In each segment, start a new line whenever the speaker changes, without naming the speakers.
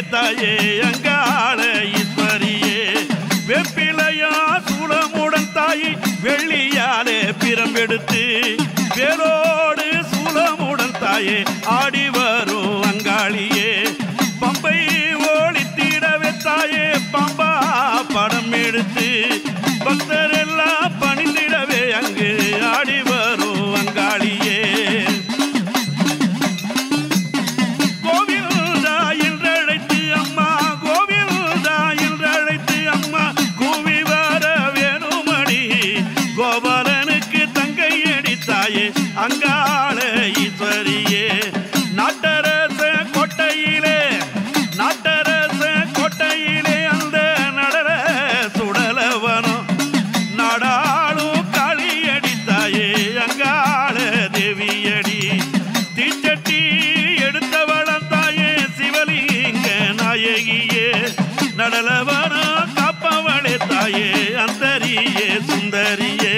தாயே அங்காள ஈஸ்வரியே வெப்பிலையா சூளமுடன் தாய் வெள்ளியாலே பிரம்பெடுத்து வேலோடு சூளமுடன் தாயே ஆடி வரும் அங்காளியே பம்பை ஓடித்திடவே தாயே பம்பா படம் எடுத்து பக்தர் எல்லாம் பணிந்திடவே அங்கு ஆடி வரும் அங்காளியே கோவில்தா என்றழைத்து அம்மா கோவில்தா என்றழைத்து அம்மா கூவி வர வேணுமடி கோபாலனுக்கு தங்கை அடித்தாயே அங்காள ஈஸ்வரியே நாட்டரச கொட்டையிலே நாட்டரச கொட்டையிலே அந்த நடர சுடலவனம் நாடாளும் களி அடித்தாயே அங்காள தேவியடி தீச்சட்டி எடுத்தவளம் தாயே சிவலிங்க நாயகியே நடலவனா காப்பவளே தாயே அந்தரியே சுந்தரியே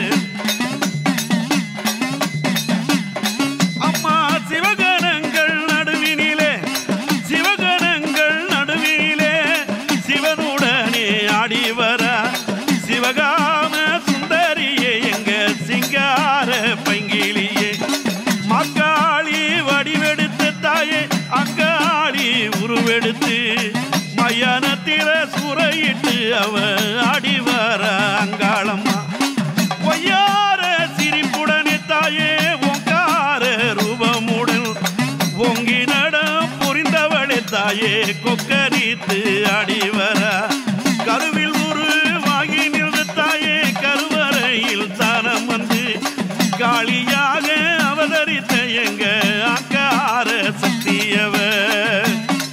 அம்மா சிவகணங்கள் நடுவினிலே சிவகணங்கள் நடுவினிலே சிவனுடனே ஆடி வர சிவகாம சுந்தரியே எங்க சிங்கார பைங்கிலியே மக்காளி வடிவெடுத்த தாயே அங்காளி உருவெடுத்து மயானத்தில சுரையிட்டு அவ ஆடி வர அங்காளம்மா பொய்யார சிரிப்புடனே தாயே ஓங்கார ரூபமுடன் ஓங்கி நடம் புரிந்தவளே தாயே கொக்கரித்து ஆடி வர கருவில் உருவாகி நின்ற தாயே கருவறையில் தானம் வந்து காளியாக அவதரித்த எங்க அங்கார சக்தியவர்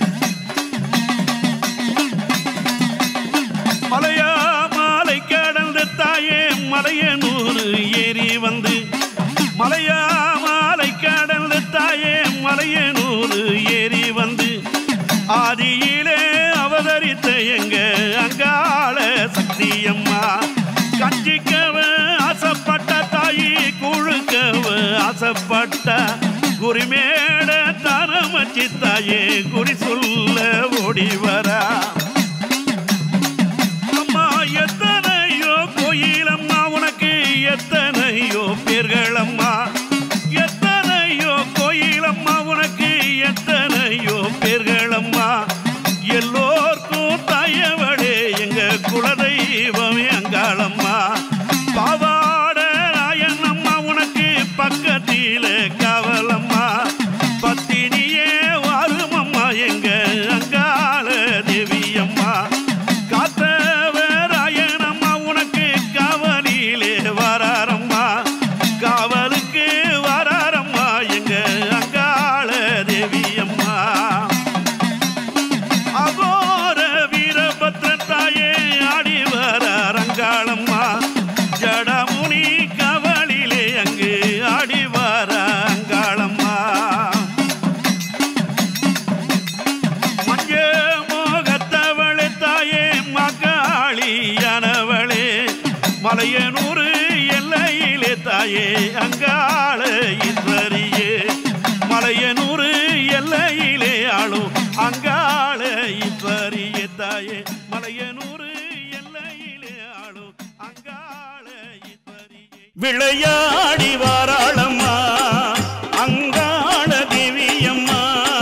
மலையா மாலை கடந்த தாயே மலையனூர் ஏறி வந்து மலையா மாலை கடந்த தாயே மலையனூர் ஏறி வந்து ஆதியிலே அவதரித்த எங்க அங்காள சக்தியம்மா கஞ்சிக்கவ ஆசைப்பட்ட தாயி குழுக்கவ ஆசைப்பட்ட குறிமேட தரமச்சி தாயே குறி சொல்ல ஓடி வரா அம்மா எத்தனையோ கோயிலம்மா உனக்கு எத்தனையோ பேர்கள் அம்மா எத்தனையோ கோயிலம்மா உனக்கு எத்தனையோ பேர்கள் அம்மா எல்லோர்க்கும் தாயவளே எங்க குலதெய்வமே அங்காளம்மா பாவாட ராயனம்மா உனக்கு பக்கத்தில காவலம்மா பத்தினியே வாருமம்மா எங்க அங்காள தேவியம்மா காத்தவராயனம்மா உனக்கு காவலிலே வராரம்மா காவலுக்கு வராரம்மா எங்க அங்காள தேவியம்மா அகோர வீரபத்ர தாயே ஆடி வர ரங்காளம்மா ஜடமுனி கவலிலே அங்கு ஆடி வர அங்காளம்மா மஞ்ச மோகத்தவளே தாயே மகாளியானவளே மலையனூர் எல்லையிலே தாயே அங்காள ஈஸ்வரியே மலையனூர் எல்லையிலே ஆளும் அங்காள ஈஸ்வரியே தாயே மலையனூர் எல்லையிலே ஆளும் அங்காள ஈஸ்வரியே விளையாடி வாராளம்மா அங்காள தேவியம்மா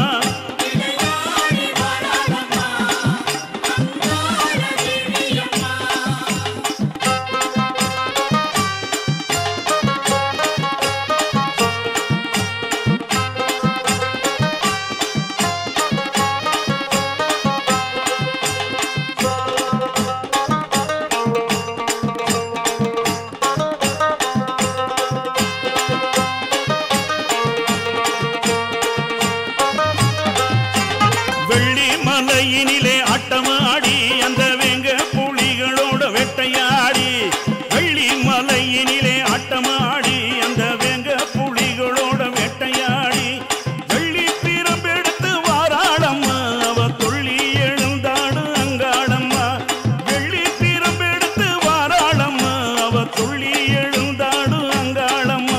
வெள்ளி மலையினிலே ஆட்டமாடி அந்த வெங்க புலிகளோட வேட்டையாடி வெள்ளி மலையினிலே ஆட்டமாடி அந்த வெங்க புலிகளோட வேட்டையாடி வெள்ளி பிரம்பெடுத்து வாராளம்மா அவ துள்ளி எழுந்தாடு அங்காளம்மா வெள்ளி பிரம்பெடுத்து வாராளம்மா அவ துள்ளி எழுந்தாடு அங்காளம்மா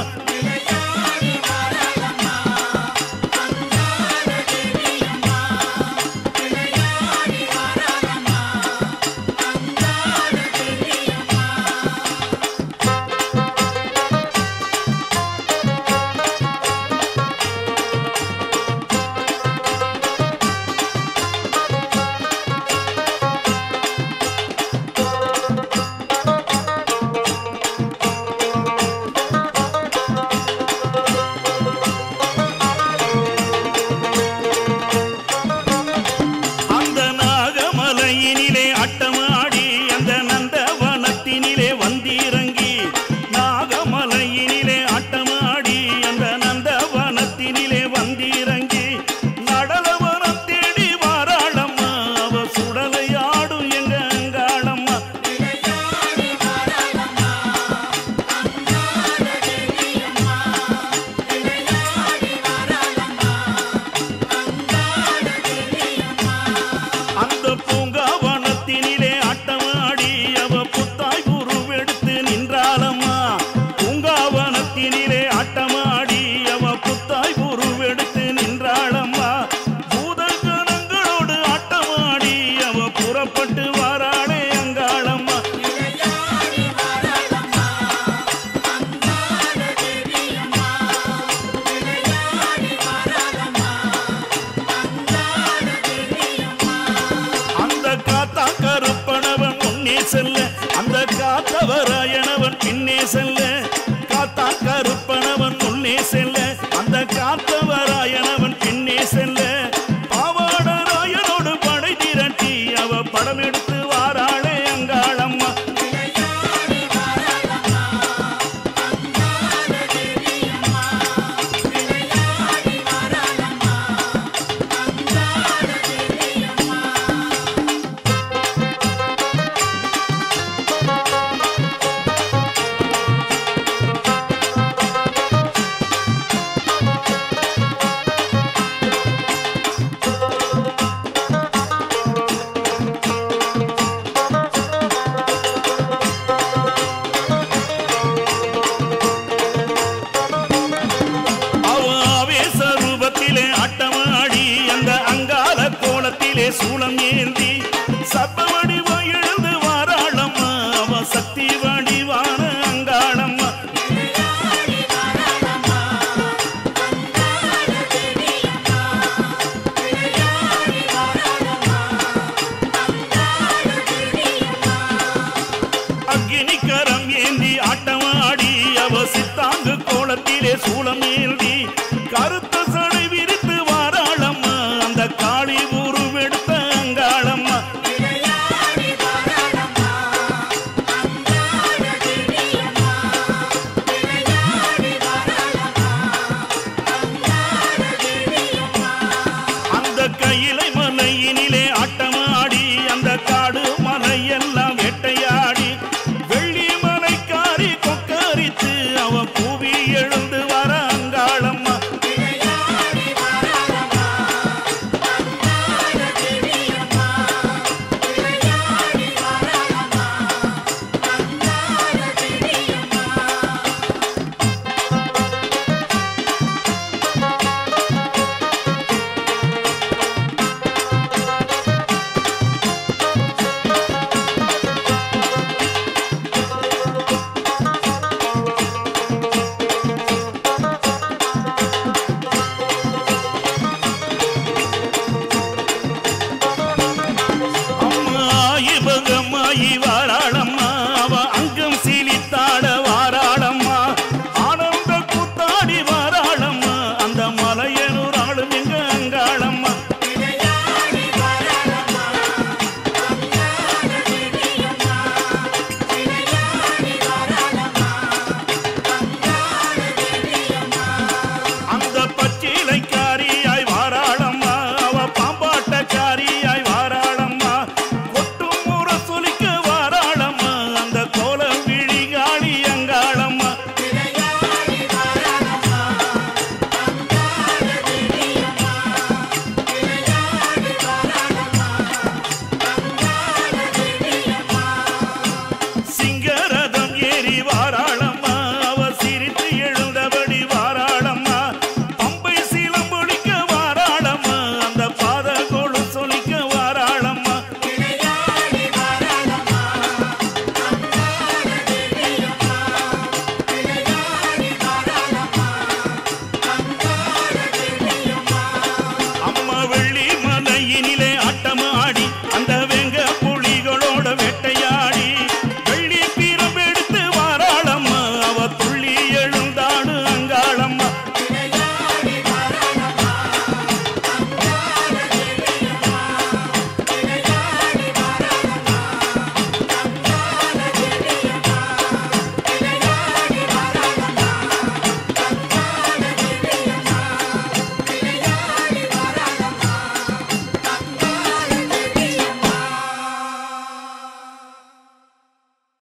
விளையாடி வாராளம்மா அங்காள தேவியம்மா
செல்ல அந்த காத்தவராயனவன் பின்னே செல்ல காத்தா கருப்பனவன் முன்னே செல்ல அந்த காத்தவராயனவன் பின்னே செல்ல பாவாடராயனோடு படை திரட்டி அவ படம் எடுத்து வாராளே அங்காளம்மா அவ ஆவேச ரூபத்திலே ஆட்டமாடி அந்த அங்கால கோலத்திலே சூளம் ஏந்தி சப்ப வடிவா எழுந்து வாராளம்மா அவ சக்தி வடிவான அங்காளம்மா அக்னி கரம் ஏந்தி ஆட்டமாடி அவ சித்தாங்கு கோலத்திலே சூளம் ஏந்தி கருத்த சடை விரித்து வாராளம்மா அந்த காளி உருவெடுத்த அங்காளம்மா அந்த கையிலை மலையினில்